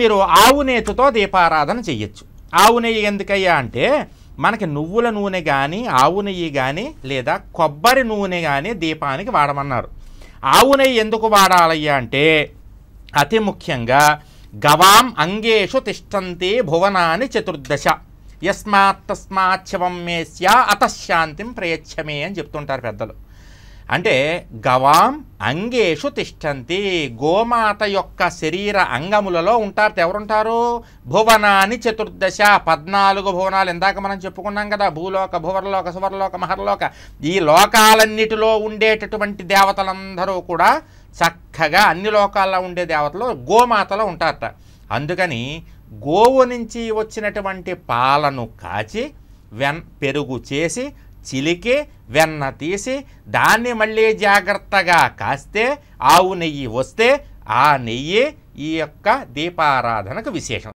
మీరు ఆవు నేతితో దీపారాధన చెయ్యొచ్చు ఆవు నెయ్యి ఎందుకయ్యా అంటే మనకి నువ్వుల నూనె కానీ ఆవు నెయ్యి కానీ లేదా కొబ్బరి నూనె కానీ దీపానికి వాడమన్నారు ఆవు నెయ్యి ఎందుకు వాడాలయ్యా అంటే అతి ముఖ్యంగా గవాం అంగేషు తిష్టంతి భువనాని చతుర్దశ యస్మాత్ తస్మాత్ శవం మేస్య అతశాంతిం ప్రయచ్చమే అని చెప్తుంటారు పెద్దలు అంటే గవాం అంగేషు తిష్టంతి గోమాత యొక్క శరీర అంగములలో ఉంటారు ఎవరుంటారు భువనాని చతుర్దశ పద్నాలుగు భువనాలు ఇందాక మనం చెప్పుకున్నాం కదా భూలోక భువర్లోక సువర్లోక మహర్లోక ఈ లోకాలన్నిటిలో ఉండేటటువంటి దేవతలందరూ కూడా చక్కగా అన్ని లోకాల్లో ఉండే దేవతలు గోమాతలో ఉంటారట అందుకని గోవు నుంచి వచ్చినటువంటి పాలను కాచి వెన్ పెరుగు చేసి చిలికి వెన్న తీసి దాన్ని మళ్ళీ జాగ్రత్తగా కాస్తే ఆవు నెయ్యి వస్తే ఆ నెయ్యి ఈ యొక్క దీపారాధనకు విశేషం